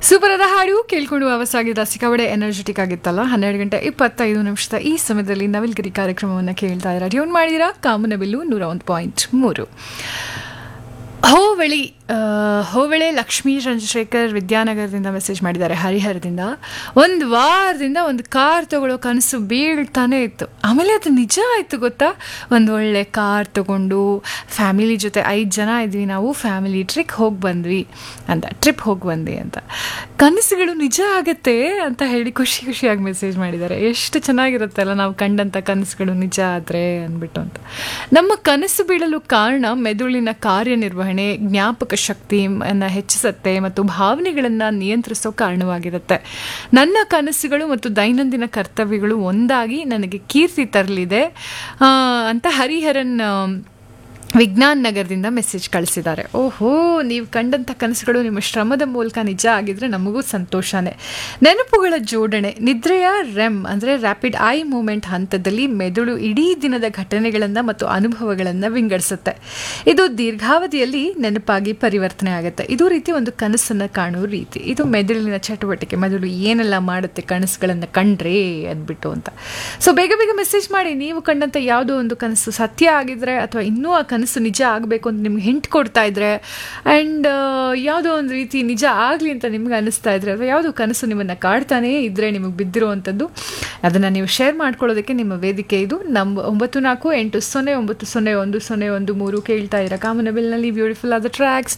super ಆದ ಹಾಡು ಕೇಳ್ಕೊಂಡು ಅವಸಾಗಿದ್ದ ಸಿಕ್ಕಾಬಡೆ ಎನರ್ಜೆಟಿಕ್ ಆಗಿತ್ತಲ್ಲ ಹನ್ನೆರಡು ಗಂಟೆ ಇಪ್ಪತ್ತೈದು ನಿಮಿಷದ ಈ ಸಮಯದಲ್ಲಿ ನವಿಲ್ಗಿರಿ ಕಾರ್ಯಕ್ರಮವನ್ನು ಕೇಳ್ತಾ ಇದ್ದೀರಾ ಟ್ಯೂನ್ ಮಾಡಿದಿರಾ ಕಾಮನಬಿಲ್ಲು ನೂರ ಒಂದು ಪಾಯಿಂಟ್ ಮೂರು ಹೋಬಳಿ ಆ, ಹೋಬಳೆ ಲಕ್ಷ್ಮೀ ಚಂದ್ರಶೇಖರ್ ವಿದ್ಯಾನಗರದಿಂದ ಮೆಸೇಜ್ ಮಾಡಿದ್ದಾರೆ ಹರಿಹರದಿಂದ ಒಂದು ವಾರದಿಂದ ಒಂದು ಕಾರ್ ತಗೊಳ್ಳೋ ಕನಸು ಬೀಳ್ತಾನೆ ಇತ್ತು ಆಮೇಲೆ ಅದು ನಿಜ ಆಯಿತು ಗೊತ್ತಾ ಒಂದು ಒಳ್ಳೆ ಕಾರ್ ತಗೊಂಡು ಫ್ಯಾಮಿಲಿ ಜೊತೆ ಐದು ಜನ ಇದ್ವಿ ನಾವು ಫ್ಯಾಮಿಲಿ ಟ್ರಿಕ್ ಹೋಗಿ ಬಂದ್ವಿ ಅಂತ ಟ್ರಿಪ್ ಹೋಗಿ ಬಂದ್ವಿ ಅಂತ ಕನಸುಗಳು ನಿಜ ಆಗತ್ತೆ ಅಂತ ಹೇಳಿ ಖುಷಿ ಖುಷಿಯಾಗಿ ಮೆಸೇಜ್ ಮಾಡಿದ್ದಾರೆ ಎಷ್ಟು ಚೆನ್ನಾಗಿರುತ್ತಲ್ಲ ನಾವು ಕಂಡಂಥ ಕನಸುಗಳು ನಿಜ ಆದರೆ ಅಂದ್ಬಿಟ್ಟು ಅಂತ ನಮ್ಮ ಕನಸು ಬೀಳಲು ಕಾರಣ ಮೆದುಳಿನ ಕಾರ್ಯನಿರ್ವಹಣೆ ಜ್ಞಾಪಕ ಶಕ್ತಿಯನ್ನು ಹೆಚ್ಚಿಸುತ್ತೆ ಮತ್ತು ಭಾವನೆಗಳನ್ನು ನಿಯಂತ್ರಿಸೋ ಕಾರಣವಾಗಿರುತ್ತೆ ನನ್ನ ಕನಸುಗಳು ಮತ್ತು ದೈನಂದಿನ ಕರ್ತವ್ಯಗಳು ಒಂದಾಗಿ ನನಗೆ ಕೀರ್ತಿ ತರಲಿದೆ ಆ, ಅಂತ ಹರಿಹರನ್ ಆ, ವಿಜ್ಞಾನ್ ನಗರದಿಂದ ಮೆಸೇಜ್ ಕಳಿಸಿದ್ದಾರೆ ಓಹೋ ನೀವು ಕಂಡಂಥ ಕನಸುಗಳು ನಿಮ್ಮ ಶ್ರಮದ ಮೂಲಕ ನಿಜ ಆಗಿದ್ರೆ ನಮಗೂ ಸಂತೋಷನೇ ನೆನಪುಗಳ ಜೋಡಣೆ ನಿದ್ರೆಯ ರೆಮ್ ಅಂದರೆ ರ್ಯಾಪಿಡ್ ಐ ಮೂಮೆಂಟ್ ಹಂತದಲ್ಲಿ ಮೆದುಳು ಇಡೀ ದಿನದ ಘಟನೆಗಳನ್ನು ಮತ್ತು ಅನುಭವಗಳನ್ನು ವಿಂಗಡಿಸುತ್ತೆ ಇದು ದೀರ್ಘಾವಧಿಯಲ್ಲಿ ನೆನಪಾಗಿ ಪರಿವರ್ತನೆ ಆಗುತ್ತೆ ಇದು ರೀತಿ ಒಂದು ಕನಸನ್ನು ಕಾಣುವ ರೀತಿ ಇದು ಮೆದುಳಿನ ಚಟುವಟಿಕೆ ಮೆದುಳು ಏನೆಲ್ಲ ಮಾಡುತ್ತೆ ಕನಸುಗಳನ್ನು ಕಂಡ್ರೆ ಅಂದ್ಬಿಟ್ಟು ಅಂತ ಸೊ ಬೇಗ ಬೇಗ ಮೆಸೇಜ್ ಮಾಡಿ ನೀವು ಕಂಡಂಥ ಯಾವುದೋ ಒಂದು ಕನಸು ಸತ್ಯ ಆಗಿದ್ರೆ ಅಥವಾ ಇನ್ನೂ ಆ ಕನಸು ನಿಜ ಆಗಬೇಕು ಅಂತ ನಿಮ್ಗೆ ಹಿಂಟ್ ಕೊಡ್ತಾ ಇದ್ರೆ ಆ್ಯಂಡ್ ಯಾವುದೋ ಒಂದು ರೀತಿ ನಿಜ ಆಗಲಿ ಅಂತ ನಿಮ್ಗೆ ಅನಿಸ್ತಾ ಇದ್ರೆ ಅಥವಾ ಯಾವುದೋ ಕನಸು ನಿಮ್ಮನ್ನು ಕಾಡ್ತಾನೇ ಇದ್ದರೆ ನಿಮಗೆ ಬಿದ್ದಿರುವಂಥದ್ದು ಅದನ್ನು ನೀವು ಶೇರ್ ಮಾಡ್ಕೊಳ್ಳೋದಕ್ಕೆ ನಿಮ್ಮ ವೇದಿಕೆ ಇದು ನಮ್ಮ ಒಂಬತ್ತು ನಾಲ್ಕು ಎಂಟು ಸೊನ್ನೆ ಒಂಬತ್ತು ಸೊನ್ನೆ ಒಂದು ಸೊನ್ನೆ ಒಂದು ಮೂರು ಕೇಳ್ತಾ ಇರೋ ಕಾಮನಬಿಲ್ನಲ್ಲಿ ಬ್ಯೂಟಿಫುಲ್ ಆದ ಟ್ರ್ಯಾಕ್ಸ್